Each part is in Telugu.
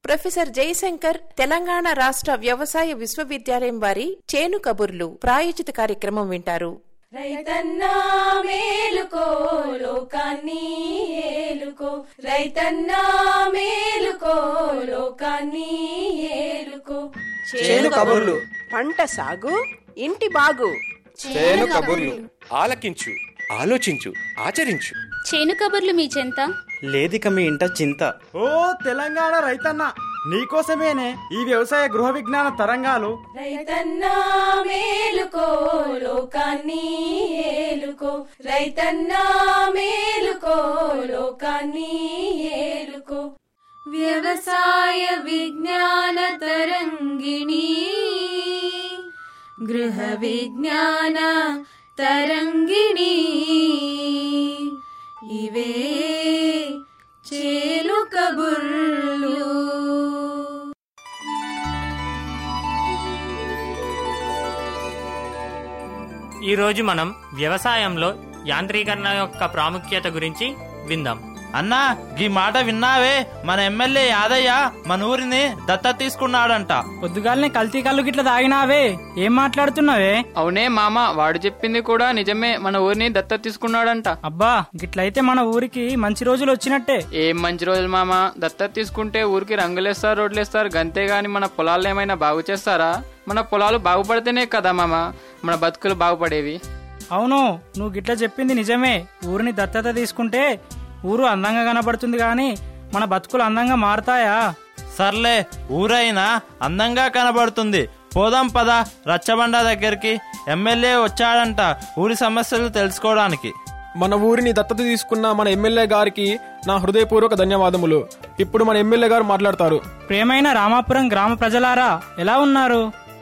ప్రొఫెసర్ జయశంకర్ తెలంగాణ రాష్ట్ర వ్యవసాయ విశ్వవిద్యాలయం వారి చేను కబుర్లు ప్రాయోజిత కార్యక్రమం వింటారు రైతన్నా మేలుకో లోకాన్ని ఏలుకో రైతన్నా మేలుకో లోకాన్ని ఏలుకో చేను కబుర్లు పంట సాగు ఇంటి బాగు చేను కబుర్లు ఆలకించు ఆలోచించు ఆచరించు చేను కబుర్లు మీ చెంత లేదిక మీ ఇంట చింత ఓ తెలంగాణ రైతన్న నీకోసమేనే ఈ వ్యవసాయ గృహ విజ్ఞాన తరంగాలు రైతన్నా మేలుకో లోకాన్ని ఏలుకో రైతన్నా మేలుకో లోకాన్ని ఏలుకో వ్యవసాయ విజ్ఞాన తరంగిణి గృహ విజ్ఞాన తరంగిణి ఇవే చేలు కబుర్లు ఈరోజు మనం వ్యవసాయంలో యాంత్రీకరణ యొక్క ప్రాముఖ్యత గురించి విందాం అన్నా ఈ మాట విన్నావే మన ఎమ్మెల్యే యాదయ్య మన ఊరిని దత్త తీసుకున్నాడంట పొద్దుగాలనే కల్తీ కళ్ళు గిట్ల తాగినావే ఏం మాట్లాడుతున్నావే అవునే మామ వాడు చెప్పింది కూడా నిజమే మన ఊరిని దత్తత తీసుకున్నాడంట అబ్బా గిట్లయితే మన ఊరికి మంచి రోజులు వచ్చినట్టే ఏం మంచి రోజులు మామ దత్తత తీసుకుంటే ఊరికి రంగులేస్తారు రోడ్లేస్తారు గంతే గాని మన పొలాలు ఏమైనా బాగు చేస్తారా మన పొలాలు బాగుపడితేనే కదా మామ మన బతుకులు బాగుపడేవి అవును నువ్వు గిట్ల చెప్పింది నిజమే ఊరిని దత్తత తీసుకుంటే ఊరు అందంగా కనబడుతుంది గాని మన బతుకులు అందంగా మారతాయా సర్లే ఊరైనా అందంగా కనబడుతుంది పోదాం పద రచ్చబండ దగ్గరికి ఎమ్మెల్యే వచ్చాడంట ఊరి సమస్యలు తెలుసుకోవడానికి మన ఊరిని దత్తత తీసుకున్న మన ఎమ్మెల్యే గారికి నా హృదయపూర్వక ధన్యవాదములు ఇప్పుడు మన ఎమ్మెల్యే గారు మాట్లాడతారు ప్రేమైన రామాపురం గ్రామ ప్రజలారా ఎలా ఉన్నారు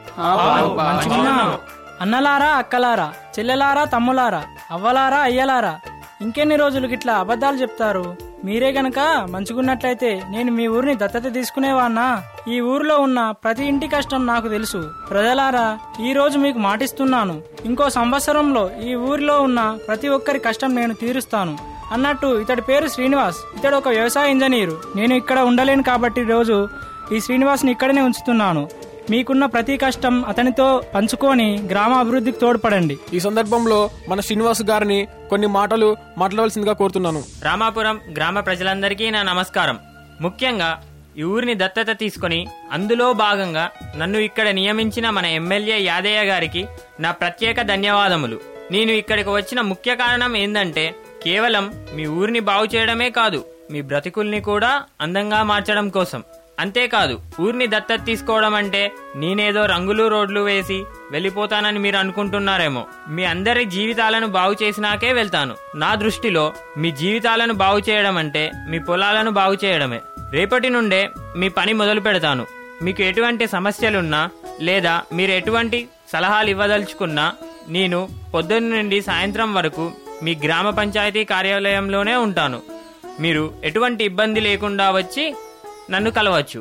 మంచిగున్నాం. అన్నలారా అక్కలారా చెల్లెలారా తమ్ములారా అవ్వలారా అయ్యలారా ఇంకెన్ని రోజులు గిట్లా అబద్ధాలు చెప్తారు మీరే గనక మంచిగున్నట్లయితే నేను మీ ఊరిని దత్తత తీసుకునేవాన్నా ఈ ఊరిలో ఉన్న ప్రతి ఇంటి కష్టం నాకు తెలుసు ప్రజలారా ఈ రోజు మీకు మాటిస్తున్నాను ఇంకో సంవత్సరంలో ఈ ఊరిలో ఉన్న ప్రతి ఒక్కరి కష్టం నేను తీరుస్తాను అన్నట్టు ఇతడి పేరు శ్రీనివాస్ ఇతడు ఒక వ్యవసాయ ఇంజనీరు నేను ఇక్కడ ఉండలేను కాబట్టి రోజు ఈ శ్రీనివాస్ని ఇక్కడనే ఉంచుతున్నాను మీకున్న ప్రతి కష్టం అతనితో పంచుకొని గ్రామ అభివృద్ధికి తోడ్పడండి ఈ సందర్భంలో మన శ్రీనివాస్ గారిని కొన్ని మాటలు మాట్లాడవలసిందిగా కోరుతున్నాను రామాపురం గ్రామ ప్రజలందరికీ నా నమస్కారం ముఖ్యంగా ఈ ఊరిని దత్తత తీసుకొని అందులో భాగంగా నన్ను ఇక్కడ నియమించిన మన ఎమ్మెల్యే యాదయ్య గారికి నా ప్రత్యేక ధన్యవాదములు నేను ఇక్కడికి వచ్చిన ముఖ్య కారణం ఏందంటే కేవలం మీ ఊరిని బాగు చేయడమే కాదు మీ బ్రతికుల్ని కూడా అందంగా మార్చడం కోసం అంతేకాదు ఊరిని దత్తత తీసుకోవడం అంటే నేనేదో రంగులు రోడ్లు వేసి వెళ్ళిపోతానని మీరు అనుకుంటున్నారేమో మీ అందరి జీవితాలను బాగు చేసినాకే వెళ్తాను నా దృష్టిలో మీ జీవితాలను బాగు చేయడం అంటే మీ పొలాలను బాగు చేయడమే రేపటి నుండే మీ పని మొదలు పెడతాను మీకు ఎటువంటి సమస్యలున్నా లేదా మీరు ఎటువంటి సలహాలు ఇవ్వదలుచుకున్నా నేను పొద్దున్న నుండి సాయంత్రం వరకు మీ గ్రామ పంచాయతీ కార్యాలయంలోనే ఉంటాను మీరు ఎటువంటి ఇబ్బంది లేకుండా వచ్చి నన్ను కలవచ్చు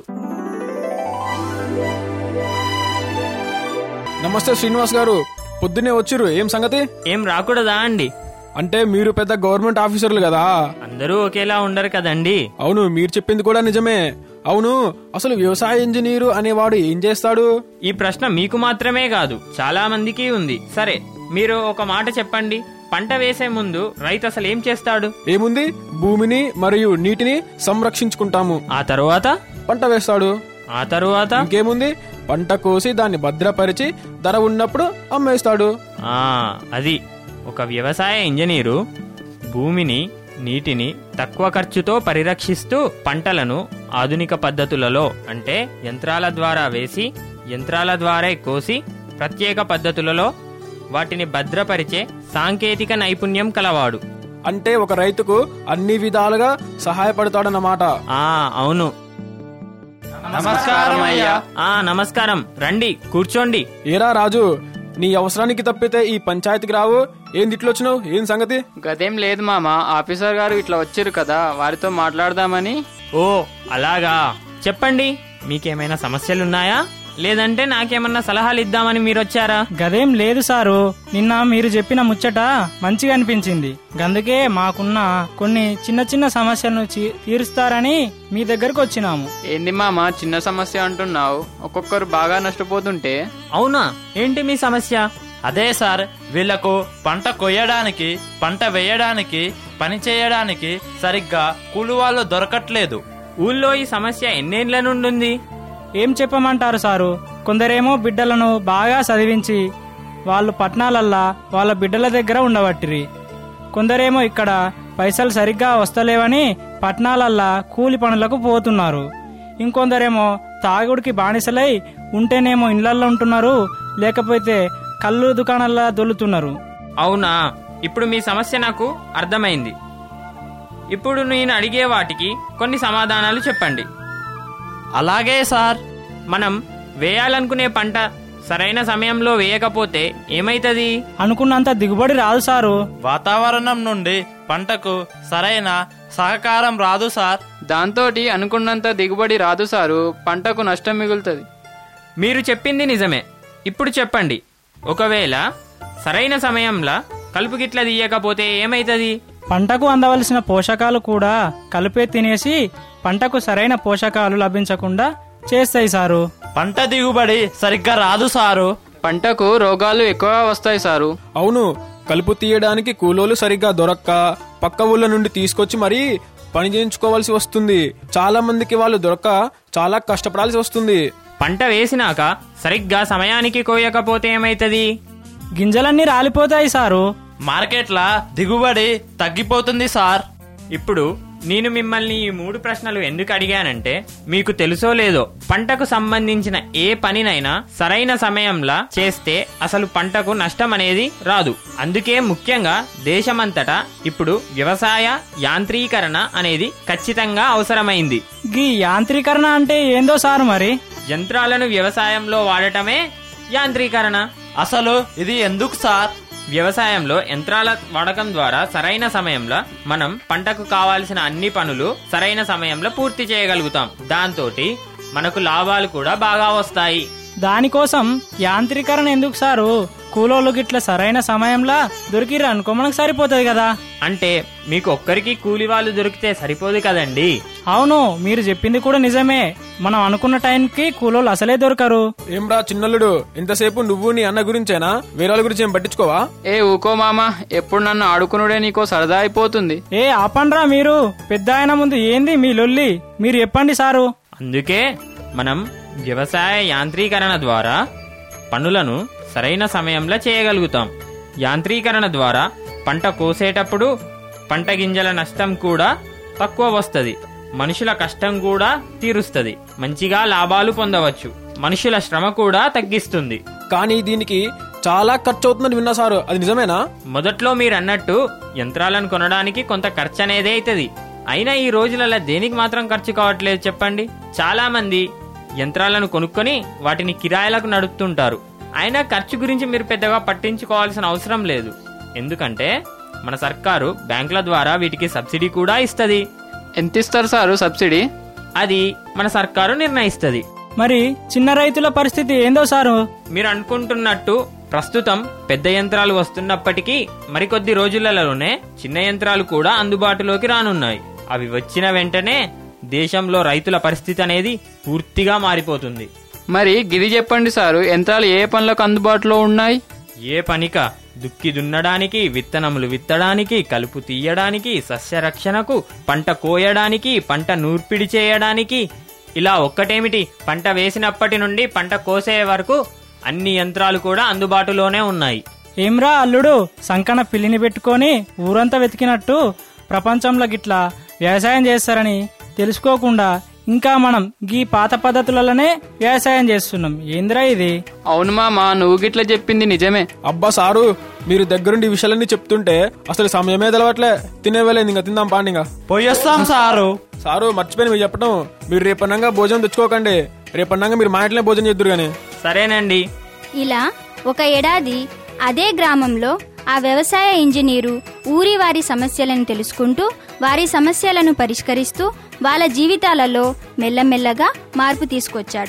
నమస్తే శ్రీనివాస్ గారు పొద్దునే వచ్చిర్రు ఏం సంగతి ఏం రాకూడదా అండి అంటే మీరు పెద్ద గవర్నమెంట్ ఆఫీసర్లు కదా అందరూ ఒకేలా ఉండరు కదండి అవును మీరు చెప్పింది కూడా నిజమే అవును అసలు వ్యవసాయ ఇంజనీరు అనేవాడు ఏం చేస్తాడు ఈ ప్రశ్న మీకు మాత్రమే కాదు చాలా మందికి ఉంది సరే మీరు ఒక మాట చెప్పండి పంట వేసే ముందు రైతు అసలు ఏం చేస్తాడు ఏముంది భూమిని మరియు నీటిని సంరక్షించుకుంటాము ఆ తరువాత పంట వేస్తాడు ఆ తరువాత ఇంకేముంది పంట కోసి దాన్ని భద్రపరిచి ధర ఉన్నప్పుడు అమ్మేస్తాడు ఆ అది ఒక వ్యవసాయ ఇంజనీరు భూమిని నీటిని తక్కువ ఖర్చుతో పరిరక్షిస్తూ పంటలను ఆధునిక పద్ధతులలో అంటే యంత్రాల ద్వారా వేసి యంత్రాల ద్వారా కోసి ప్రత్యేక పద్ధతులలో వాటిని భద్రపరిచే సాంకేతిక నైపుణ్యం కలవాడు అంటే ఒక రైతుకు అన్ని విధాలుగా సహాయపడతాడన్నమాట ఆ అవును నమస్కారం అయ్యా ఆ నమస్కారం రండి కూర్చోండి ఏరా రాజు నీ అవసరానికి తప్పితే ఈ పంచాయతీకి రావు ఏం వచ్చినావు ఏం సంగతి గదేం లేదు మామ ఆఫీసర్ గారు ఇట్లా వచ్చారు కదా వారితో మాట్లాడదామని ఓ అలాగా చెప్పండి మీకేమైనా సమస్యలున్నాయా లేదంటే నాకేమన్నా సలహాలు ఇద్దామని మీరు వచ్చారా గదేం లేదు సారు నిన్న మీరు చెప్పిన ముచ్చట మంచిగా అనిపించింది గందుకే మాకున్న కొన్ని చిన్న చిన్న సమస్యలను చీ- తీరుస్తారని మీ దగ్గరకు వచ్చినాము ఏంది మామ చిన్న సమస్య అంటున్నావు ఒక్కొక్కరు బాగా నష్టపోతుంటే అవునా ఏంటి మీ సమస్య అదే సార్ వీళ్లకు పంట కొయ్యడానికి పంట వేయడానికి పని చేయడానికి సరిగ్గా కూలి వాళ్ళు దొరకట్లేదు ఊళ్ళో ఈ సమస్య ఎన్నేళ్ల నుండి ఉంది ఏం చెప్పమంటారు సారు కొందరేమో బిడ్డలను బాగా చదివించి వాళ్ళు పట్నాలల్లా వాళ్ళ బిడ్డల దగ్గర ఉండబట్టిరి కొందరేమో ఇక్కడ పైసలు సరిగ్గా వస్తలేవని పట్నాలల్లా కూలి పనులకు పోతున్నారు ఇంకొందరేమో తాగుడికి బానిసలై ఉంటేనేమో ఇళ్లల్లో ఉంటున్నారు లేకపోతే కళ్ళు దుకాణాల్లో దొల్లుతున్నారు అవునా ఇప్పుడు మీ సమస్య నాకు అర్థమైంది ఇప్పుడు నేను అడిగే వాటికి కొన్ని సమాధానాలు చెప్పండి అలాగే సార్ మనం వేయాలనుకునే పంట సరైన సమయంలో వేయకపోతే ఏమైతది అనుకున్నంత దిగుబడి రాదు సారు వాతావరణం నుండి పంటకు సరైన సహకారం రాదు సార్ దాంతోటి అనుకున్నంత దిగుబడి రాదు సారు పంటకు నష్టం మిగులుతుంది మీరు చెప్పింది నిజమే ఇప్పుడు చెప్పండి ఒకవేళ సరైన సమయంలో కలుపు గిట్ల తీయకపోతే ఏమైతది పంటకు అందవలసిన పోషకాలు కూడా కలిపే తినేసి పంటకు సరైన పోషకాలు లభించకుండా చేస్తాయి సారు పంట దిగుబడి సరిగ్గా రాదు సారు పంటకు రోగాలు ఎక్కువ వస్తాయి సారు అవును కలుపు తీయడానికి కూలోలు సరిగ్గా దొరక్క పక్క ఊళ్ళ నుండి తీసుకొచ్చి మరీ పని చేయించుకోవాల్సి వస్తుంది చాలా మందికి వాళ్ళు దొరక్క చాలా కష్టపడాల్సి వస్తుంది పంట వేసినాక సరిగ్గా సమయానికి కోయకపోతే ఏమైతది గింజలన్నీ రాలిపోతాయి సారు మార్కెట్ల దిగుబడి తగ్గిపోతుంది సార్ ఇప్పుడు నేను మిమ్మల్ని ఈ మూడు ప్రశ్నలు ఎందుకు అడిగానంటే మీకు తెలుసో లేదో పంటకు సంబంధించిన ఏ పనినైనా సరైన సమయంలో చేస్తే అసలు పంటకు నష్టం అనేది రాదు అందుకే ముఖ్యంగా దేశమంతటా ఇప్పుడు వ్యవసాయ యాంత్రీకరణ అనేది ఖచ్చితంగా అవసరమైంది గీ యాంత్రీకరణ అంటే ఏందో సారు మరి యంత్రాలను వ్యవసాయంలో వాడటమే యాంత్రీకరణ అసలు ఇది ఎందుకు సార్ వ్యవసాయంలో యంత్రాల వాడకం ద్వారా సరైన సమయంలో మనం పంటకు కావాల్సిన అన్ని పనులు సరైన సమయంలో పూర్తి చేయగలుగుతాం దాంతో మనకు లాభాలు కూడా బాగా వస్తాయి దానికోసం యాంత్రీకరణ ఎందుకు సారు కూలోళ్ళు గిట్ల సరైన సమయంలో దొరికిర్రు అనుకో మనకు సరిపోతుంది కదా అంటే మీకు ఒక్కరికి కూలి వాళ్ళు దొరికితే సరిపోదు కదండి అవును మీరు చెప్పింది కూడా నిజమే మనం అనుకున్న టైంకి కూలోళ్ళు అసలే దొరకరు ఏమ్రా చిన్నల్లుడు ఇంతసేపు నువ్వు నీ అన్న గురించేనా వేరే వాళ్ళ గురించి ఏం పట్టించుకోవా ఏ ఊకో మామ ఎప్పుడు నన్ను ఆడుకునుడే నీకో సరదా అయిపోతుంది ఏ ఆపండ్రా మీరు పెద్ద ఆయన ముందు ఏంది మీ లొల్లి మీరు చెప్పండి సారు అందుకే మనం వ్యవసాయ యాంత్రీకరణ ద్వారా పనులను సరైన సమయంలో చేయగలుగుతాం యాంత్రీకరణ ద్వారా పంట కోసేటప్పుడు పంట గింజల నష్టం కూడా తక్కువ వస్తుంది మనుషుల కష్టం కూడా తీరుస్తుంది మంచిగా లాభాలు పొందవచ్చు మనుషుల శ్రమ కూడా తగ్గిస్తుంది కానీ దీనికి చాలా ఖర్చు అవుతుందని విన్నా సారు అది నిజమేనా మొదట్లో మీరు అన్నట్టు యంత్రాలను కొనడానికి కొంత ఖర్చు అనేది అవుతుంది అయినా ఈ రోజులలో దేనికి మాత్రం ఖర్చు కావట్లేదు చెప్పండి చాలా మంది యంత్రాలను కొనుక్కొని వాటిని కిరాయిలకు నడుపుతుంటారు అయినా ఖర్చు గురించి మీరు పెద్దగా పట్టించుకోవాల్సిన అవసరం లేదు ఎందుకంటే మన సర్కారు బ్యాంకుల ద్వారా వీటికి సబ్సిడీ కూడా ఇస్తుంది ఎంత ఇస్తారు సారు సబ్సిడీ అది మన సర్కారు నిర్ణయిస్తుంది మరి చిన్న రైతుల పరిస్థితి ఏందో సారు మీరు అనుకుంటున్నట్టు ప్రస్తుతం పెద్ద యంత్రాలు వస్తున్నప్పటికీ మరికొద్ది రోజులలోనే చిన్న యంత్రాలు కూడా అందుబాటులోకి రానున్నాయి అవి వచ్చిన వెంటనే దేశంలో రైతుల పరిస్థితి అనేది పూర్తిగా మారిపోతుంది మరి గిరి చెప్పండి సారు యంత్రాలు ఏ పనులకు అందుబాటులో ఉన్నాయి ఏ పనిక దుక్కి దున్నడానికి విత్తనములు విత్తడానికి కలుపు తీయడానికి సస్యరక్షణకు పంట కోయడానికి పంట నూర్పిడి చేయడానికి ఇలా ఒక్కటేమిటి పంట వేసినప్పటి నుండి పంట కోసే వరకు అన్ని యంత్రాలు కూడా అందుబాటులోనే ఉన్నాయి ఏమ్రా అల్లుడు సంకన పిల్లిని పెట్టుకొని ఊరంతా వెతికినట్టు ప్రపంచంలో గిట్లా వ్యవసాయం చేస్తారని తెలుసుకోకుండా ఇంకా మనం గీ పాత పద్ధతులలోనే వ్యవసాయం చేస్తున్నాం ఏందిరా ఇది అవును మామ నువ్వు గిట్ల చెప్పింది నిజమే అబ్బా సారు మీరు దగ్గరుండి ఈ విషయాలన్నీ చెప్తుంటే అసలు సమయమే తెలవట్లే తినేవేలేదు ఇంకా తిందాం పాండి ఇంకా పోయేస్తాం సారు సారు మర్చిపోయిన మీరు చెప్పడం మీరు రేపన్నంగా భోజనం తెచ్చుకోకండి రేపన్నంగా మీరు మా ఇంట్లోనే భోజనం చేద్దరు గానీ సరేనండి ఇలా ఒక ఏడాది అదే గ్రామంలో ఆ వ్యవసాయ ఇంజనీరు ఊరి వారి సమస్యలను తెలుసుకుంటూ వారి సమస్యలను పరిష్కరిస్తూ వాళ్ళ జీవితాలలో మెల్లమెల్లగా మార్పు తీసుకొచ్చాడు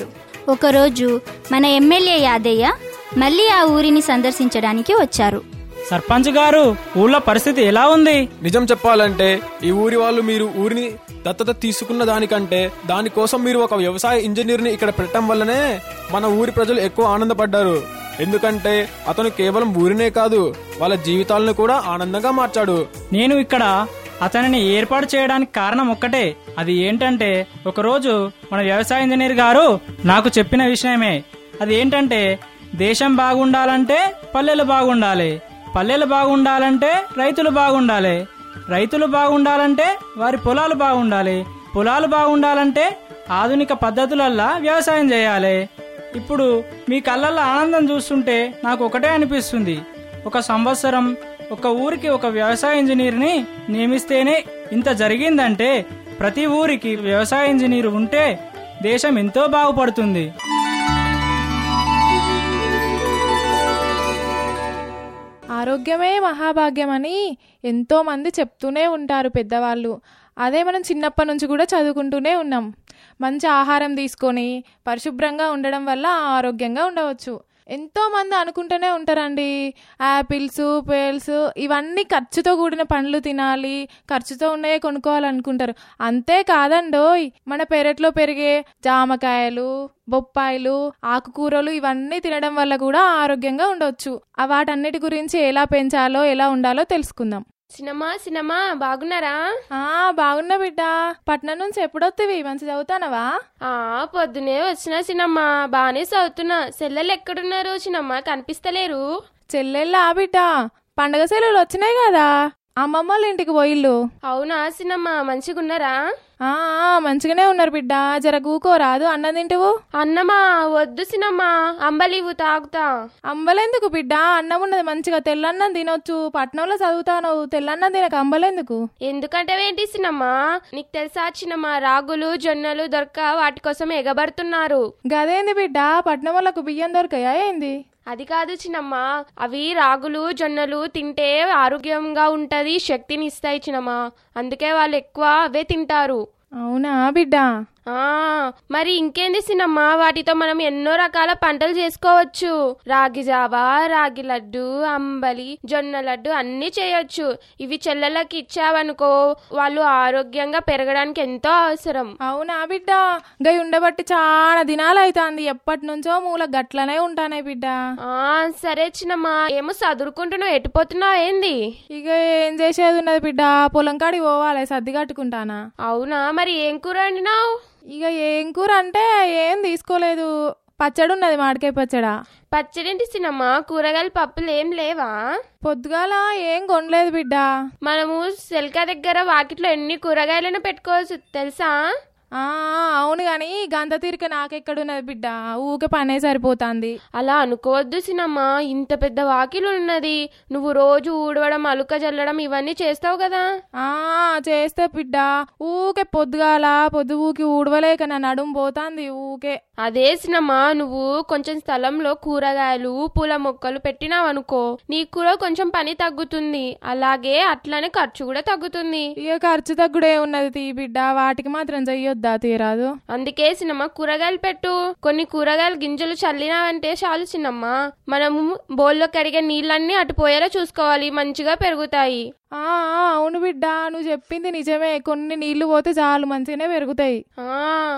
ఒకరోజు మన ఎమ్మెల్యే యాదయ్య మళ్ళీ ఆ ఊరిని సందర్శించడానికి వచ్చారు సర్పంచ్ గారు ఊళ్ళో పరిస్థితి ఎలా ఉంది నిజం చెప్పాలంటే ఈ ఊరి వాళ్ళు మీరు ఊరిని దత్తత తీసుకున్న దానికంటే దానికోసం మీరు ఒక వ్యవసాయ ఇంజనీర్ ని ఇక్కడ పెట్టడం వల్లనే మన ఊరి ప్రజలు ఎక్కువ ఆనందపడ్డారు ఎందుకంటే అతను కేవలం ఊరినే కాదు వాళ్ళ జీవితాలను కూడా ఆనందంగా మార్చాడు నేను ఇక్కడ అతనిని ఏర్పాటు చేయడానికి కారణం ఒక్కటే అది ఏంటంటే ఒకరోజు మన వ్యవసాయ ఇంజనీర్ గారు నాకు చెప్పిన విషయమే అది ఏంటంటే దేశం బాగుండాలంటే పల్లెలు బాగుండాలి పల్లెలు బాగుండాలంటే రైతులు బాగుండాలి రైతులు బాగుండాలంటే వారి పొలాలు బాగుండాలి పొలాలు బాగుండాలంటే ఆధునిక పద్ధతులల్లా వ్యవసాయం చేయాలి ఇప్పుడు మీ కళ్ళల్లో ఆనందం చూస్తుంటే నాకు ఒకటే అనిపిస్తుంది ఒక సంవత్సరం ఒక ఊరికి ఒక వ్యవసాయ ఇంజనీర్ని నియమిస్తేనే ఇంత జరిగిందంటే ప్రతి ఊరికి వ్యవసాయ ఇంజనీర్ ఉంటే దేశం ఎంతో బాగుపడుతుంది ఆరోగ్యమే మహాభాగ్యమని ఎంతో మంది చెప్తూనే ఉంటారు పెద్దవాళ్ళు అదే మనం చిన్నప్పటి నుంచి కూడా చదువుకుంటూనే ఉన్నాం మంచి ఆహారం తీసుకొని పరిశుభ్రంగా ఉండడం వల్ల ఆరోగ్యంగా ఉండవచ్చు ఎంతో మంది అనుకుంటూనే ఉంటారండి యాపిల్స్ పేల్స్ ఇవన్నీ ఖర్చుతో కూడిన పండ్లు తినాలి ఖర్చుతో ఉన్నాయే కొనుక్కోవాలనుకుంటారు అంతే కాదండోయ్ మన పెరట్లో పెరిగే జామకాయలు బొప్పాయిలు ఆకుకూరలు ఇవన్నీ తినడం వల్ల కూడా ఆరోగ్యంగా ఉండవచ్చు ఆ వాటన్నిటి గురించి ఎలా పెంచాలో ఎలా ఉండాలో తెలుసుకుందాం సినిమా సినిమా బాగున్నారా ఆ బాగున్నా బిడ్డ పట్నం నుంచి ఎప్పుడొత్తివి మంచి చదువుతానవా ఆ పొద్దునే వచ్చిన సినమ్మా బానే చదువుతున్నా సెల్లెలు ఎక్కడున్నారు సినమ్మా కనిపిస్తలేరు చెల్లెళ్ళా బిడ్డ పండగ సెలవులు వచ్చినాయి కదా అమ్మమ్మ వాళ్ళ ఇంటికి పోయిల్లు అవునా సినమ్మా మంచిగున్నారా ఆ ఆ, మంచిగానే ఉన్నారు బిడ్డ జర కూకోరాదు అన్నం తింటువు అన్నమా వద్దు సినమ్మా అంబలివు తాగుతా అంబలెందుకు బిడ్డ అన్నం ఉన్నది మంచిగా తెల్లన్నం తినొచ్చు పట్నంలో చదువుతాను తెల్లన్నం తినక అంబలెందుకు ఎందుకంటే ఏంటి సినమ్మా నీకు తెలుసా చిన్నమ్మా రాగులు జొన్నలు దొరక వాటి కోసం ఎగబడుతున్నారు గదేంది బిడ్డ పట్నం వాళ్ళకు బియ్యం దొరకయా ఏంది అది కాదు చిన్నమ్మా అవి రాగులు జొన్నలు తింటే ఆరోగ్యంగా ఉంటది శక్తిని ఇస్తాయి చిన్నమ్మా అందుకే వాళ్ళు ఎక్కువ అవే తింటారు అవునా బిడ్డ ఆ మరి ఇంకేంది సినమ్మా వాటితో మనం ఎన్నో రకాల పంటలు చేసుకోవచ్చు రాగి జావా రాగి లడ్డు అంబలి జొన్న లడ్డు అన్నీ చేయొచ్చు ఇవి చెల్లెళ్ళకి ఇచ్చావనుకో వాళ్ళు ఆరోగ్యంగా పెరగడానికి ఎంతో అవసరం అవునా బిడ్డ గై ఉండబట్టి చాలా దినాలు అవుతాంది ఎప్పటి నుంచో మూల గట్లనే ఉంటానే బిడ్డ ఆ సరే చిన్నమ్మా ఏమో చదువుకుంటున్నావు ఎటుపోతున్నావు ఏంది ఇక ఏం చేసేది ఉన్నది బిడ్డ పొలం కాడికి పోవాలి సర్ది కట్టుకుంటానా అవునా మరి ఏం కూర వండినావు ఇక ఏం కూర అంటే ఏం తీసుకోలేదు పచ్చడి ఉన్నది మామిడికాయ పచ్చడా పచ్చడింటి సినమ్మా కూరగాయల పప్పులు ఏం లేవా పొద్దుగాల ఏం కొనలేదు బిడ్డ మనము సెల్కా దగ్గర వాకిట్లో ఎన్ని కూరగాయలను పెట్టుకోవచ్చు తెలుసా ఆ అవును గాని గంత తీరిక నాకెక్కడున్నది బిడ్డ ఊకే పనే సరిపోతాంది అలా అనుకోవద్దు సినమ్మా ఇంత పెద్ద వాకిలు ఉన్నది నువ్వు రోజు ఊడవడం అలుక జల్లడం ఇవన్నీ చేస్తావు కదా ఆ చేస్తే బిడ్డ ఊకే పొద్దుగాల పొద్దు ఊకి ఊడవలేక నా నడుము పోతాంది ఊకే అదే సినమ్మా నువ్వు కొంచెం స్థలంలో కూరగాయలు పూల మొక్కలు పెట్టినావనుకో నీకు కూడా కొంచెం పని తగ్గుతుంది అలాగే అట్లానే ఖర్చు కూడా తగ్గుతుంది ఇక ఖర్చు తగ్గుడే ఉన్నది తీ బిడ్డ వాటికి మాత్రం చెయ్యొద్దా తీరాదు అందుకే సినమ్మా కూరగాయలు పెట్టు కొన్ని కూరగాయల గింజలు చల్లినావంటే చాలు చిన్నమ్మా మనము బోల్లో కడిగే నీళ్ళన్నీ అటు పోయేలా చూసుకోవాలి మంచిగా పెరుగుతాయి ఆ ఆ, అవును బిడ్డ నువ్వు చెప్పింది నిజమే కొన్ని నీళ్లు పోతే చాలు మంచిగానే పెరుగుతాయి ఆ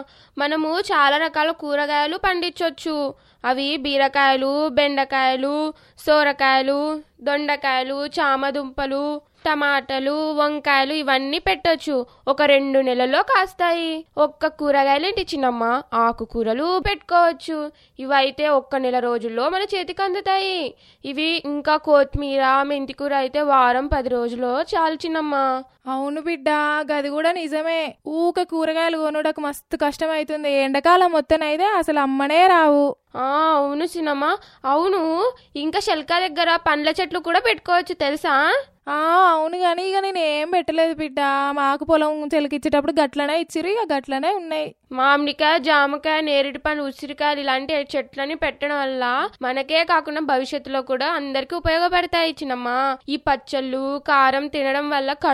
మనము చాలా రకాల కూరగాయలు పండించవచ్చు అవి బీరకాయలు బెండకాయలు సోరకాయలు దొండకాయలు చామదుంపలు టమాటాలు వంకాయలు ఇవన్నీ పెట్టొచ్చు ఒక రెండు నెలల్లో కాస్తాయి ఒక్క కూరగాయలు ఏంటి చిన్నమ్మ ఆకుకూరలు పెట్టుకోవచ్చు ఇవైతే ఒక్క నెల రోజుల్లో మన చేతికి అందుతాయి ఇవి ఇంకా కొత్తిమీర మెంతికూర అయితే వారం పది రోజుల్లో చాలు చిన్నమ్మ అవును బిడ్డ గది కూడా నిజమే ఊక కూరగాయలు కొనుటకు మస్తు కష్టం అవుతుంది ఎండాకాలం మొత్తనైతే అసలు అమ్మనే రావు ఆ అవును సినమ్మ అవును ఇంకా శల్కా దగ్గర పండ్ల చెట్లు కూడా పెట్టుకోవచ్చు తెలుసా ఆ అవును కానీ ఇక నేను ఏం పెట్టలేదు బిడ్డ మాకు పొలం చెలికిచ్చేటప్పుడు గట్లనే ఇచ్చిరు ఇక గట్లనే ఉన్నాయి మామిడికాయ జామకాయ నేరేడు పండు ఉసిరికాయలు ఇలాంటి చెట్లని పెట్టడం వల్ల మనకే కాకుండా భవిష్యత్తులో కూడా అందరికి ఉపయోగపడతాయి చిన్నమ్మ ఈ పచ్చళ్ళు కారం తినడం వల్ల కడుపులో మంట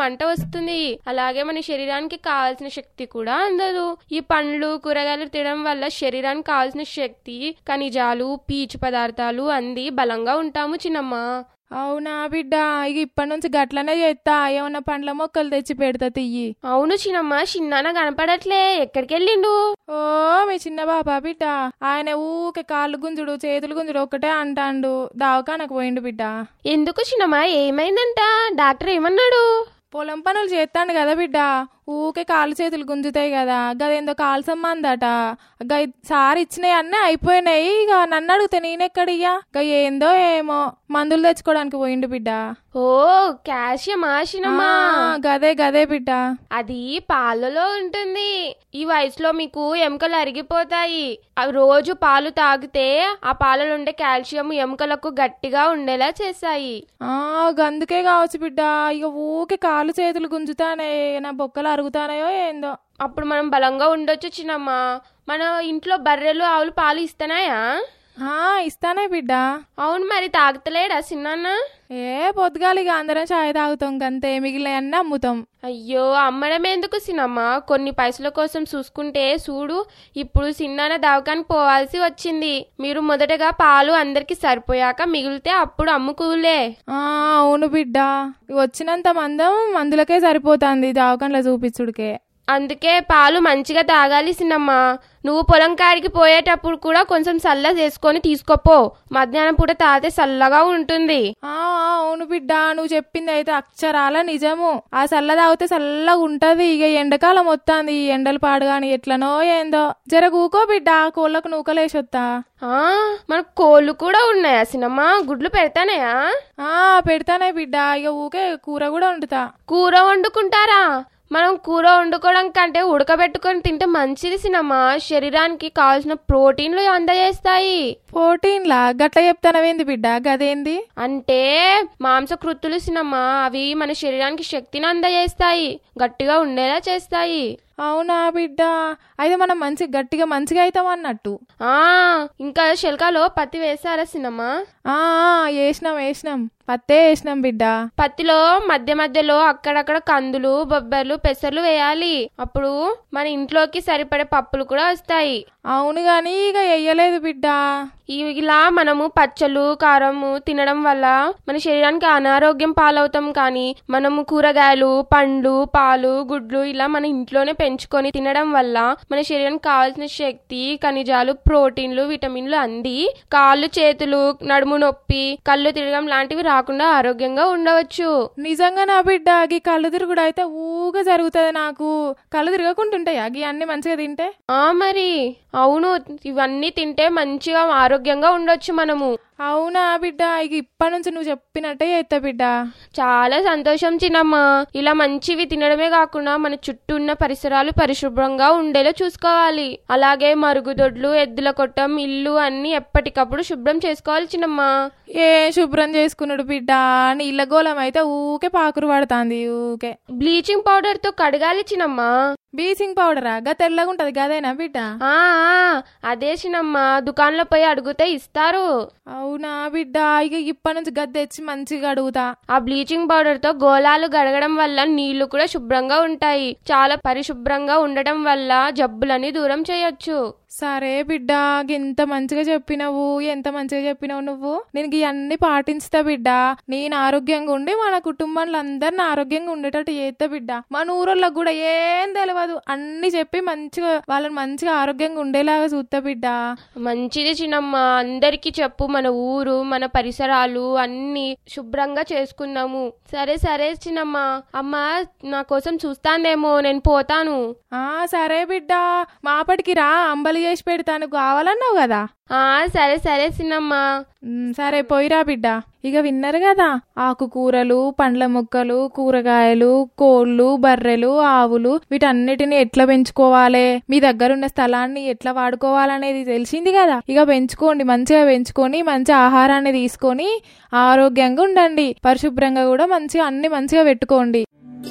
పంట వస్తుంది అలాగే మన శరీరానికి కావాల్సిన శక్తి కూడా అందదు ఈ పండ్లు కూరగాయలు తినడం వల్ల శరీరానికి కావాల్సిన శక్తి ఖనిజాలు పీచు పదార్థాలు అంది బలంగా ఉంటాము చిన్నమ్మ అవునా బిడ్డ ఇక ఇప్పటి నుంచి గట్లనే చేస్తా ఏమన్నా పండ్ల మొక్కలు తెచ్చి పెడతా తియ్యి అవును చిన్నమ్మ చిన్నాన కనపడట్లే ఎక్కడికి వెళ్ళిండు ఓ మీ చిన్న బాబా బిడ్డ ఆయన ఊకే కాళ్ళు గుంజుడు చేతులు గుంజుడు ఒక్కటే అంటాండు దావకానకు పోయిండు బిడ్డ ఎందుకు చిన్నమ్మ ఏమైందంట డాక్టర్ ఏమన్నాడు పొలం పనులు చేస్తాడు కదా బిడ్డ ఊకే కాలు చేతులు గుంజుతాయి కదా గదేందో కాలు సంబంధట గ సార్ ఇచ్చినవి అన్నీ అయిపోయినాయి ఇక నన్ను అడిగితే నేనెక్కడియ్యా గ ఏందో ఏమో మందులు తెచ్చుకోవడానికి పోయిండు బిడ్డ ఓ కాల్షియమా చిన్నమ్మ ఆ, గదే గదే బిడ్డ అది పాలలో ఉంటుంది ఈ వయసులో మీకు ఎముకలు అరిగిపోతాయి అవి రోజు పాలు తాగితే ఆ పాలలో ఉండే కాల్షియం ఎముకలకు గట్టిగా ఉండేలా చేస్తాయి ఆ గందుకే కావచ్చు బిడ్డ ఇక ఊకే కాలు చేతులు గుంజుతానే నా బొక్కలు అరుగుతానాయో ఏందో అప్పుడు మనం బలంగా ఉండొచ్చు చిన్నమ్మ మన ఇంట్లో బర్రెలు ఆవులు పాలు ఇస్తున్నాయా ఆ ఇస్తానే బిడ్డ అవును మరి తాగుతలేడా చిన్నాన్న ఏ పొద్దుగాలి ఇక అందరం చాయ్ తాగుతాం గంతే మిగిలిన అన్నీ అమ్ముతాం అయ్యో అమ్మడం ఎందుకు సినమ్మ కొన్ని పైసల కోసం చూసుకుంటే చూడు ఇప్పుడు సిన్నాన దవాఖానికి పోవాల్సి వచ్చింది మీరు మొదటగా పాలు అందరికి సరిపోయాక మిగిలితే అప్పుడు అమ్ముకులే ఆ అవును బిడ్డ ఇక వచ్చినంత మందం మందులకే సరిపోతుంది దవాఖానలో చూపించుడికే అందుకే పాలు మంచిగా తాగాలి సిన్నమ్మ నువ్వు పొలం కాడికి పోయేటప్పుడు కూడా కొంచెం చల్ల చేసుకొని తీసుకోపో మధ్యాహ్నం పూట తాగితే చల్లగా ఉంటుంది ఆ ఆ, అవును బిడ్డ నువ్వు చెప్పింది అయితే అక్షరాల నిజము ఆ చల్ల తాగితే చల్లగా ఉంటది ఇక ఎండాకాలం వస్తుంది ఈ ఎండలు పాడుగాని ఎట్లనో ఏందో జర కూకో బిడ్డ కోళ్ళకు నూకలేసొత్తా ఆ మన కోళ్ళు కూడా ఉన్నాయా సినమ్మ గుడ్లు పెడతానయా ఆ పెడతానే బిడ్డ ఇక ఊకే కూర కూడా వండుతా కూర వండుకుంటారా మనం కూర వండుకోవడం కంటే ఉడకబెట్టుకొని తింటే మంచిది సినమ్మ శరీరానికి కావాల్సిన ప్రోటీన్లు అందజేస్తాయి ప్రోటీన్లా గట్ల చెప్తానవేంది బిడ్డ గదేంది అంటే మాంసకృత్తులు సినమ్మ అవి మన శరీరానికి శక్తిని అందజేస్తాయి గట్టిగా ఉండేలా చేస్తాయి అవునా బిడ్డ అయితే మనం మంచి గట్టిగా మంచిగా అవుతాం అన్నట్టు ఆ ఇంకా శిల్కాలో పత్తి వేసారా సినమ్మ ఆ ఆ, వేసినాం వేసినాం పత్తే వేసినాం బిడ్డ పత్తిలో మధ్య మధ్యలో అక్కడక్కడ కందులు బొబ్బర్లు పెసర్లు వేయాలి అప్పుడు మన ఇంట్లోకి సరిపడే పప్పులు కూడా వస్తాయి అవును గాని ఇక వెయ్యలేదు బిడ్డ ఈ- ఇలా మనము పచ్చళ్ళు కారము తినడం వల్ల మన శరీరానికి అనారోగ్యం పాలవుతాం కానీ మనము కూరగాయలు పండ్లు పాలు గుడ్లు ఇలా మన ఇంట్లోనే పెంచుకొని తినడం వల్ల మన శరీరానికి కావాల్సిన శక్తి ఖనిజాలు ప్రోటీన్లు విటమిన్లు అంది కాళ్ళు చేతులు నడుము నొప్పి కళ్ళు తిరగడం లాంటివి రాకుండా ఆరోగ్యంగా ఉండవచ్చు నిజంగా నా బిడ్డ గీ కళ్ళు తిరుగుడు అయితే ఊగా జరుగుతుంది నాకు కళ్ళు తిరగకుంటుంటాయా గీ అన్ని మంచిగా తింటే ఆ మరి అవును ఇవన్నీ తింటే మంచిగా ఆరోగ్యంగా ఉండొచ్చు మనము అవునా బిడ్డ ఇక ఇప్పటి నుంచి నువ్వు చెప్పినట్టే చేస్తా బిడ్డ చాలా సంతోషం చిన్నమ్మ ఇలా మంచివి తినడమే కాకుండా మన చుట్టూ ఉన్న పరిసరాలు పరిశుభ్రంగా ఉండేలా చూసుకోవాలి అలాగే మరుగుదొడ్లు ఎద్దుల కొట్టం ఇల్లు అన్ని ఎప్పటికప్పుడు శుభ్రం చేసుకోవాలి చిన్నమ్మ ఏ శుభ్రం చేసుకున్నాడు బిడ్డ నీళ్ళ గోళం అయితే ఊకే పాకురు పడుతుంది ఊకే బ్లీచింగ్ పౌడర్ తో కడగాలి చిన్నమ్మ బీచింగ్ పౌడరా గా తెల్లగా ఉంటది గదేనా బిడ్డ ఆ ఆ, అదే చిన్నమ్మ దుకాణంలో పోయి అడిగితే ఇస్తారు అవునా బిడ్డ ఇక ఇప్పటి నుంచి గద్దె తెచ్చి మంచిగా అడుగుతా ఆ బ్లీచింగ్ పౌడర్ తో గోళాలు గడగడం వల్ల నీళ్లు కూడా శుభ్రంగా ఉంటాయి చాలా పరిశుభ్రంగా ఉండటం వల్ల జబ్బులని దూరం చేయొచ్చు సరే బిడ్డ ఎంత మంచిగా చెప్పినవు ఎంత మంచిగా చెప్పినావు నువ్వు నేను ఇవన్నీ పాటించుతా బిడ్డ నేను ఆరోగ్యంగా ఉండి మన కుటుంబంలో అందరిని ఆరోగ్యంగా ఉండేటట్టు చేస్తా బిడ్డ మన ఊరోళ్ళకి కూడా ఏం తెలియదు అన్ని చెప్పి మంచిగా వాళ్ళని మంచిగా ఆరోగ్యంగా ఉండేలాగా చూస్తా బిడ్డ మంచిది చిన్నమ్మ అందరికీ చెప్పు మన ఊరు మన పరిసరాలు అన్ని శుభ్రంగా చేసుకున్నాము సరే సరే చిన్నమ్మ అమ్మ నా కోసం చూస్తాందేమో నేను పోతాను ఆ సరే బిడ్డ మాపటికి రా అంబలి చేసి పెడతాను కావాలన్నావు కదా ఆ సరే సరే చిన్నమ్మ ఉమ్, సరే పోయిరా బిడ్డ ఇక విన్నారు కదా ఆకుకూరలు పండ్ల మొక్కలు కూరగాయలు కోళ్ళు బర్రెలు ఆవులు వీటన్నిటిని ఎట్లా పెంచుకోవాలి మీ దగ్గర ఉన్న స్థలాన్ని ఎట్లా వాడుకోవాలనేది తెలిసింది కదా ఇక పెంచుకోండి మంచిగా పెంచుకొని మంచి ఆహారాన్ని తీసుకొని ఆరోగ్యంగా ఉండండి పరిశుభ్రంగా కూడా మంచిగా అన్ని మంచిగా పెట్టుకోండి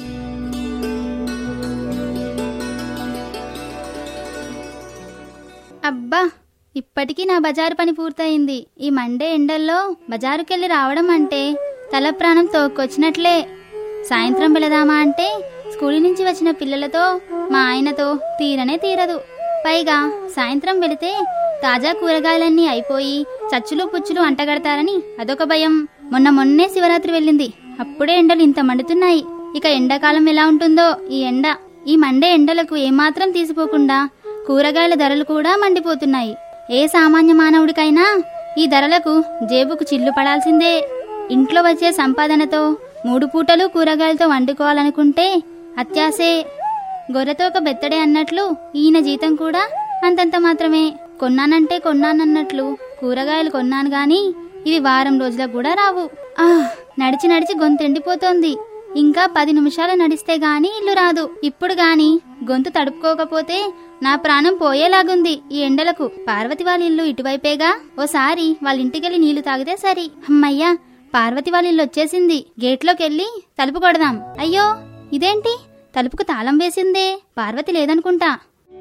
అబ్బా ఇప్పటికీ నా బజారు పని పూర్తయింది ఈ మండే ఎండల్లో బజారుకెళ్ళి రావడం అంటే తల ప్రాణం తోకొచ్చినట్లే సాయంత్రం వెళదామా అంటే స్కూల్ నుంచి వచ్చిన పిల్లలతో మా ఆయనతో తీరనే తీరదు పైగా సాయంత్రం వెళితే తాజా కూరగాయలన్నీ అయిపోయి చచ్చులు పుచ్చులు అంటగడతారని అదొక భయం మొన్న మొన్నే శివరాత్రి వెళ్ళింది అప్పుడే ఎండలు ఇంత మండుతున్నాయి ఇక ఎండాకాలం ఎలా ఉంటుందో ఈ ఎండ ఈ మండే ఎండలకు ఏమాత్రం తీసిపోకుండా కూరగాయల ధరలు కూడా మండిపోతున్నాయి ఏ సామాన్య మానవుడికైనా ఈ ధరలకు జేబుకు చిల్లు పడాల్సిందే ఇంట్లో వచ్చే సంపాదనతో మూడు పూటలు కూరగాయలతో వండుకోవాలనుకుంటే అత్యాసే గొర్రెతో ఒక బెత్తడే అన్నట్లు ఈయన జీతం కూడా అంతంత మాత్రమే కొన్నానంటే కొన్నానన్నట్లు కూరగాయలు కొన్నాను గాని ఇవి వారం రోజులకు కూడా రావు ఆ నడిచి నడిచి గొంతు ఎండిపోతోంది ఇంకా పది నిమిషాలు నడిస్తే గాని ఇల్లు రాదు ఇప్పుడు గాని గొంతు తడుపుకోకపోతే నా ప్రాణం పోయేలాగుంది ఈ ఎండలకు పార్వతి వాళ్ళ ఇల్లు ఇటువైపేగా ఓసారి వాళ్ళ ఇంటికెళ్ళి నీళ్లు తాగితే సరి అమ్మయ్యా పార్వతి వాళ్ళ ఇల్లు వచ్చేసింది గేట్లోకెళ్ళి తలుపు కొడదాం అయ్యో ఇదేంటి తలుపుకు తాళం వేసిందే పార్వతి లేదనుకుంటా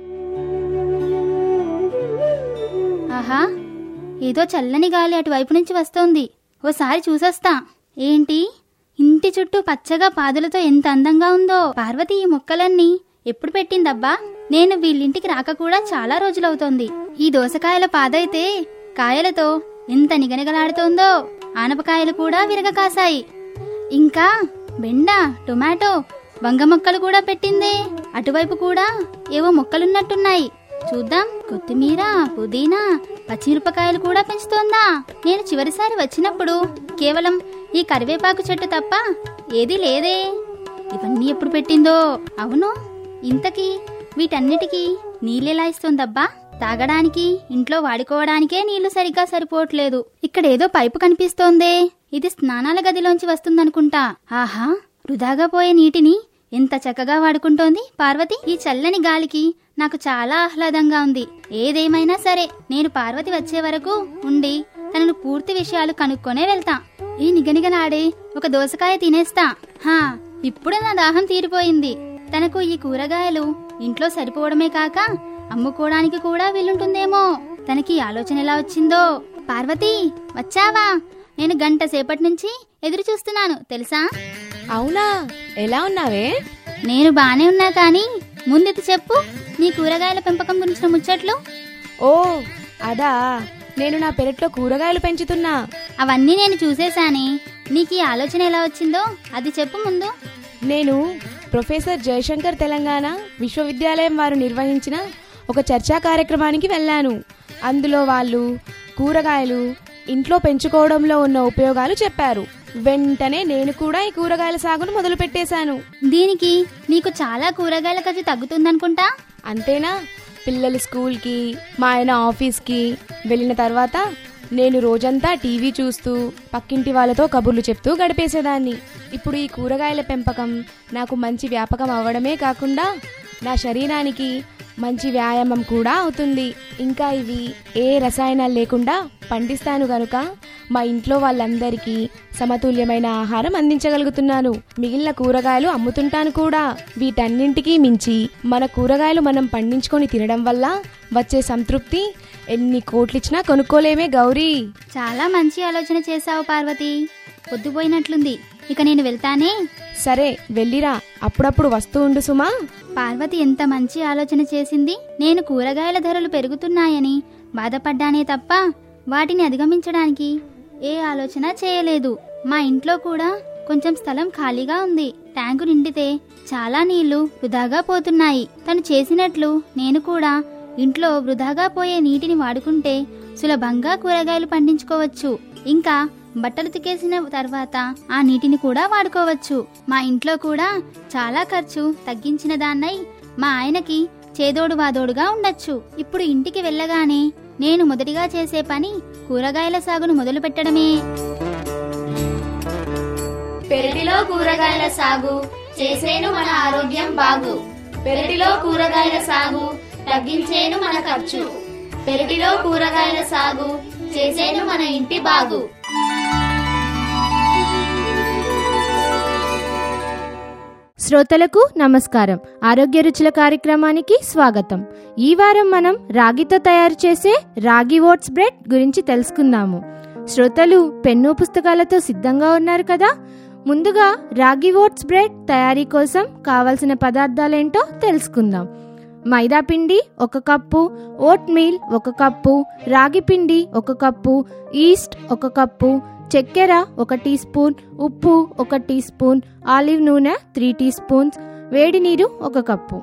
ఆహా ఏదో చల్లని గాలి అటువైపు నుంచి వస్తోంది ఓసారి చూసొస్తా ఏంటి ఇంటి చుట్టూ పచ్చగా పాదులతో ఎంత అందంగా ఉందో పార్వతి ఈ మొక్కలన్నీ ఎప్పుడు పెట్టిందబ్బా నేను వీళ్ళింటికి రాక కూడా చాలా రోజులవుతోంది ఈ దోసకాయల పాదైతే కాయలతో ఎంత నిగనిగలాడుతోందో ఆనపకాయలు కూడా విరగ కాసాయి ఇంకా బెండ టొమాటో వంగ మొక్కలు కూడా పెట్టిందే అటువైపు కూడా ఏవో మొక్కలున్నట్టున్నాయి చూద్దాం కొత్తిమీర పుదీనా పచ్చిమిరపకాయలు కూడా పెంచుతోందా నేను చివరిసారి వచ్చినప్పుడు కేవలం ఈ కరివేపాకు చెట్టు తప్ప ఏదీ లేదే ఇవన్నీ ఎప్పుడు పెట్టిందో అవును ఇంతకీ వీటన్నిటికీ నీళ్ళెలా ఇస్తోందబ్బా తాగడానికి ఇంట్లో వాడుకోవడానికే నీళ్లు సరిగ్గా సరిపోవట్లేదు ఇక్కడేదో పైపు కనిపిస్తోందే ఇది స్నానాల గదిలోంచి వస్తుందనుకుంటా ఆహా వృధాగా పోయే నీటిని ఎంత చక్కగా వాడుకుంటోంది పార్వతి ఈ చల్లని గాలికి నాకు చాలా ఆహ్లాదంగా ఉంది ఏదేమైనా సరే నేను పార్వతి వచ్చే వరకు ఉండి తనను పూర్తి విషయాలు కనుక్కొనే వెళ్తా ఈ నిగనిగలాడే ఒక దోసకాయ తినేస్తా హా ఇప్పుడు నా దాహం తీరిపోయింది తనకు ఈ కూరగాయలు ఇంట్లో సరిపోవడమే కాక అమ్ముకోవడానికి కూడా వీలుంటుందేమో తనకి ఈ ఆలోచన ఎలా వచ్చిందో పార్వతి వచ్చావా నేను గంట సేపటి నుంచి ఎదురు చూస్తున్నాను తెలుసా అవునా ఎలా ఉన్నావే నేను బానే ఉన్నా కానీ ముందెత్తి చెప్పు నీ కూరగాయల పెంపకం గురించిన ముచ్చట్లు ఓ అదా నేను నా పెరట్లో కూరగాయలు పెంచుతున్నా అవన్నీ నేను చూసేశానే నీకు ఈ ఆలోచన ఎలా వచ్చిందో అది చెప్పు ముందు నేను ప్రొఫెసర్ జయశంకర్ తెలంగాణ విశ్వవిద్యాలయం వారు నిర్వహించిన ఒక చర్చా కార్యక్రమానికి వెళ్ళాను అందులో వాళ్ళు కూరగాయలు ఇంట్లో పెంచుకోవడంలో ఉన్న ఉపయోగాలు చెప్పారు వెంటనే నేను కూడా ఈ కూరగాయల సాగును మొదలు పెట్టేశాను దీనికి నీకు చాలా కూరగాయల ఖర్చు తగ్గుతుందనుకుంటా అంతేనా పిల్లలు స్కూల్కి మా ఆయన ఆఫీస్కి వెళ్ళిన తర్వాత నేను రోజంతా టీవీ చూస్తూ పక్కింటి వాళ్ళతో కబుర్లు చెప్తూ గడిపేసేదాన్ని ఇప్పుడు ఈ కూరగాయల పెంపకం నాకు మంచి వ్యాపకం అవ్వడమే కాకుండా నా శరీరానికి మంచి వ్యాయామం కూడా అవుతుంది ఇంకా ఇవి ఏ రసాయనాలు లేకుండా పండిస్తాను గనుక మా ఇంట్లో వాళ్ళందరికీ సమతుల్యమైన ఆహారం అందించగలుగుతున్నాను మిగిలిన కూరగాయలు అమ్ముతుంటాను కూడా వీటన్నింటికీ మించి మన కూరగాయలు మనం పండించుకొని తినడం వల్ల వచ్చే సంతృప్తి ఎన్ని కోట్లిచ్చినా కొనుక్కోలేమే గౌరీ చాలా మంచి ఆలోచన చేశావు పార్వతి పొద్దుపోయినట్లుంది ఇక నేను వెళ్తానే సరే వెళ్ళిరా అప్పుడప్పుడు వస్తూ ఉండు సుమా పార్వతి ఎంత మంచి ఆలోచన చేసింది నేను కూరగాయల ధరలు పెరుగుతున్నాయని బాధపడ్డానే తప్ప వాటిని అధిగమించడానికి ఏ ఆలోచన చేయలేదు మా ఇంట్లో కూడా కొంచెం స్థలం ఖాళీగా ఉంది ట్యాంకు నిండితే చాలా నీళ్లు వృధాగా పోతున్నాయి తను చేసినట్లు నేను కూడా ఇంట్లో వృధాగా పోయే నీటిని వాడుకుంటే సులభంగా కూరగాయలు పండించుకోవచ్చు ఇంకా బట్టలు తికేసిన తర్వాత ఆ నీటిని కూడా వాడుకోవచ్చు మా ఇంట్లో కూడా చాలా ఖర్చు తగ్గించిన దాన్నై మా ఆయనకి చేదోడు వాదోడుగా ఉండొచ్చు ఇప్పుడు ఇంటికి వెళ్ళగానే నేను మొదటిగా చేసే పని కూరగాయల సాగును మొదలు పెట్టడమే పెరటిలో కూరగాయల సాగు చేసేను మన ఆరోగ్యం బాగు పెరటిలో కూరగాయల సాగు తగ్గించేను మన ఖర్చు పెరటిలో కూరగాయల సాగు చేసేను మన ఇంటి బాగు శ్రోతలకు నమస్కారం ఆరోగ్య రుచుల కార్యక్రమానికి స్వాగతం ఈ వారం మనం రాగితో తయారు చేసే రాగి ఓట్స్ బ్రెడ్ గురించి తెలుసుకుందాము శ్రోతలు పెన్ను పుస్తకాలతో సిద్ధంగా ఉన్నారు కదా ముందుగా రాగి ఓట్స్ బ్రెడ్ తయారీ కోసం కావలసిన పదార్థాలేంటో తెలుసుకుందాం మైదా పిండి ఒక కప్పు ఓట్ మీల్ ఒక కప్పు రాగి పిండి ఒక కప్పు ఈస్ట్ ఒక కప్పు చక్కెర ఒక టీ స్పూన్ ఉప్పు ఒక టీ స్పూన్ ఆలివ్ నూనె త్రీ టీ స్పూన్స్ వేడి నీరు ఒక కప్పు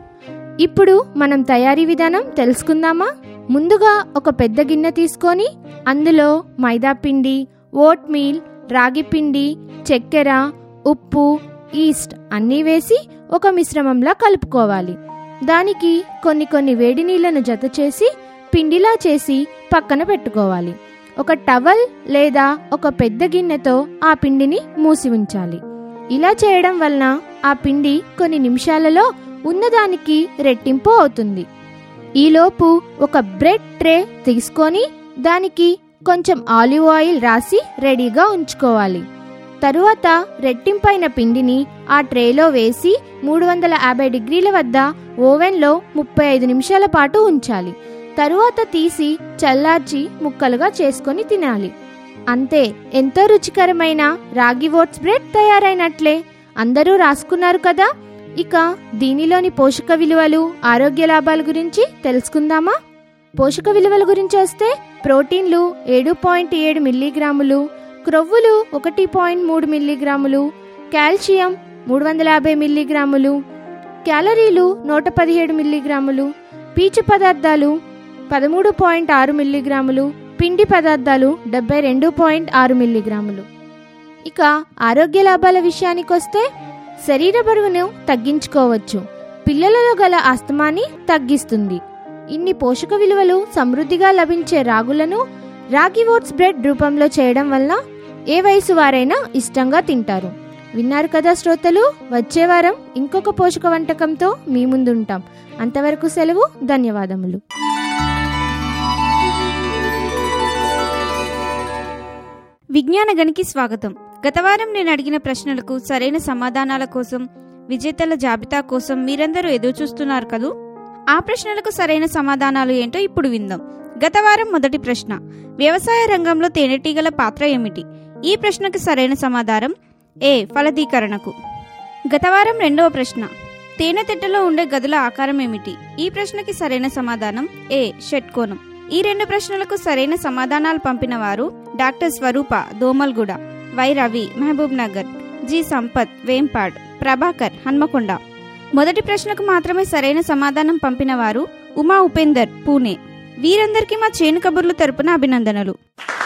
ఇప్పుడు మనం తయారీ విధానం తెలుసుకుందామా ముందుగా ఒక పెద్ద గిన్నె తీసుకొని అందులో మైదా పిండి ఓట్ మీల్ రాగి పిండి చక్కెర ఉప్పు ఈస్ట్ అన్నీ వేసి ఒక మిశ్రమంలా కలుపుకోవాలి దానికి కొన్ని కొన్ని వేడి నీళ్లను జత చేసి పిండిలా చేసి పక్కన పెట్టుకోవాలి ఒక టవల్ లేదా ఒక పెద్ద గిన్నెతో ఆ పిండిని మూసి ఉంచాలి ఇలా చేయడం వలన ఆ పిండి కొన్ని నిమిషాలలో ఉన్నదానికి రెట్టింపు అవుతుంది ఈలోపు ఒక బ్రెడ్ ట్రే తీసుకొని దానికి కొంచెం ఆలివ్ ఆయిల్ రాసి రెడీగా ఉంచుకోవాలి తరువాత రెట్టింపైన పిండిని ఆ ట్రేలో వేసి మూడు వందల యాభై డిగ్రీల వద్ద ఓవెన్లో ముప్పై ఐదు నిమిషాల పాటు ఉంచాలి తరువాత తీసి చల్లార్చి ముక్కలుగా చేసుకొని తినాలి అంతే ఎంతో రుచికరమైన రాగి ఓట్స్ బ్రెడ్ తయారైనట్లే అందరూ రాసుకున్నారు కదా ఇక దీనిలోని పోషక విలువలు ఆరోగ్య లాభాల గురించి తెలుసుకుందామా పోషక విలువల గురించి వస్తే ప్రోటీన్లు ఏడు పాయింట్ ఏడు మిల్లీగ్రాములు క్రొవ్వులు ఒకటి పాయింట్ మూడు మిల్లీగ్రాములు కాల్షియం మూడు వందల యాభై మిల్లీగ్రాములు క్యాలరీలు నూట పదిహేడు మిల్లీగ్రాములు పీచు పదార్థాలు పదమూడు పాయింట్ ఆరు మిల్లీగ్రాములు పిండి పదార్థాలు డెబ్బై రెండు పాయింట్ ఆరు మిల్లీగ్రాములు ఇక ఆరోగ్య లాభాల విషయానికి వస్తే శరీర బరువును తగ్గించుకోవచ్చు పిల్లలలో గల ఆస్తమాని తగ్గిస్తుంది ఇన్ని పోషక విలువలు సమృద్ధిగా లభించే రాగులను రాగి ఓట్స్ బ్రెడ్ రూపంలో చేయడం వల్ల ఏ వయసు వారైనా ఇష్టంగా తింటారు విన్నారు కదా శ్రోతలు వచ్చే వారం ఇంకొక పోషక వంటకంతో మీ ముందుంటాం అంతవరకు సెలవు ధన్యవాదములు విజ్ఞాన గనికి స్వాగతం గత వారం నేను అడిగిన ప్రశ్నలకు సరైన సమాధానాల కోసం విజేతల జాబితా కోసం మీరందరూ ఎదురు చూస్తున్నారు కదూ ఆ ప్రశ్నలకు సరైన సమాధానాలు ఏంటో ఇప్పుడు విందాం గత వారం మొదటి ప్రశ్న వ్యవసాయ రంగంలో తేనెటీగల పాత్ర ఏమిటి ఈ ప్రశ్నకు సరైన సమాధానం ఏ ఫలదీకరణకు గత వారం రెండవ ప్రశ్న తేనెతిట్టలో ఉండే గదుల ఆకారం ఏమిటి ఈ ప్రశ్నకి సరైన సమాధానం ఏ షట్కోణం ఈ రెండు ప్రశ్నలకు సరైన సమాధానాలు పంపిన వారు doctor Swaroopa Domalguda Y Ravi Mahbubnagar G Sampath Vempad Prabhakar Hanamkonda మొదటి ప్రశ్నకు మాత్రమే సరైన సమాధానం పంపిన వారు ఉమా ఉపేందర్ పూణే వీరందరికీ మా చేను కబుర్లు తరపున అభినందనలు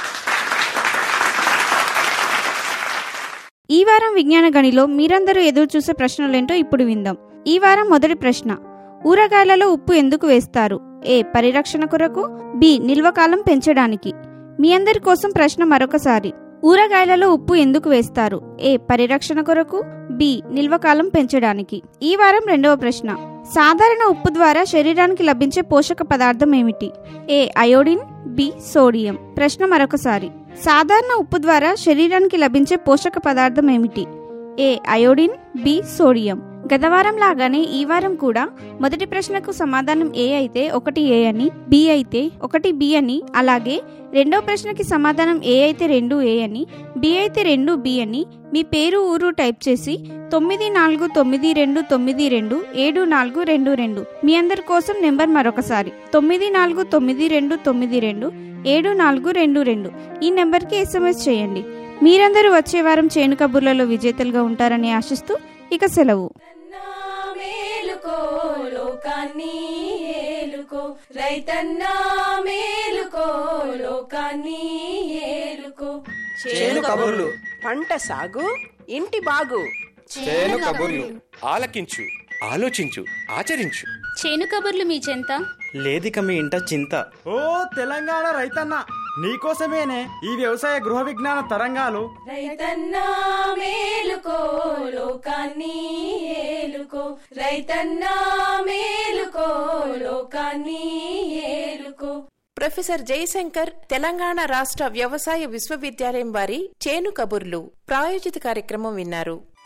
ఈ వారం విజ్ఞాన గనిలో మీరందరూ ఎదురు చూసే ప్రశ్నలేంటో ఇప్పుడు విందాం ఈ వారం మొదటి ప్రశ్న ఊరగాయలలో ఉప్పు ఎందుకు వేస్తారు ఏ పరిరక్షణ కొరకు బి నిల్వకాలం పెంచడానికి మీ అందరి కోసం ప్రశ్న మరొకసారి ఊరగాయలలో ఉప్పు ఎందుకు వేస్తారు ఏ పరిరక్షణ కొరకు బి నిల్వకాలం పెంచడానికి ఈ వారం రెండవ ప్రశ్న సాధారణ ఉప్పు ద్వారా శరీరానికి లభించే పోషక పదార్థం ఏమిటి ఏ అయోడిన్ బి సోడియం ప్రశ్న మరొకసారి సాధారణ ఉప్పు ద్వారా శరీరానికి లభించే పోషక పదార్థం ఏమిటి ఏ అయోడిన్ బి సోడియం గత వారం లాగానే ఈ వారం కూడా మొదటి ప్రశ్నకు సమాధానం ఏ అయితే ఒకటి ఏ అని బి అయితే ఒకటి బి అని అలాగే రెండో ప్రశ్నకి సమాధానం ఏ అయితే రెండు ఏ అని బి అయితే రెండు బి అని మీ పేరు ఊరు టైప్ చేసి తొమ్మిది నాలుగు తొమ్మిది రెండు తొమ్మిది రెండు ఏడు నాలుగు రెండు రెండు మీ అందరి కోసం నెంబర్ మరొకసారి తొమ్మిది నాలుగు తొమ్మిది రెండు తొమ్మిది రెండు ఏడు నాలుగు రెండు రెండు ఈ నెంబర్కి ఎస్ఎంఎస్ చేయండి మీరందరూ వచ్చే వారం చేను కబుర్లలో విజేతలుగా ఉంటారని ఆశిస్తూ ఇక సెలవు మేలుకో లోకాన్ని ఏలుకో రైతన్నా మేలుకో లోకాన్ని ఏలుకో చేను కబుర్లు పంట సాగు ఇంటి బాగు చేను కబుర్లు ఆలకించు ఆలోచించు ఆచరించు చేను కబుర్లు మీ చెంత లేదిక మీ ఇంట చింత ఓ తెలంగాణ రైతన్న నీకోసమేనే ఈ వ్యవసాయ గృహ విజ్ఞాన తరంగాలు రైతన్నా మేలుకో లోకాన్ని ఏలుకో రైతన్నా మేలుకో లోకాన్ని ఏలుకో ప్రొఫెసర్ జయశంకర్ తెలంగాణ రాష్ట్ర వ్యవసాయ విశ్వవిద్యాలయం వారి చేను కబుర్లు ప్రాయోజిత కార్యక్రమం విన్నారు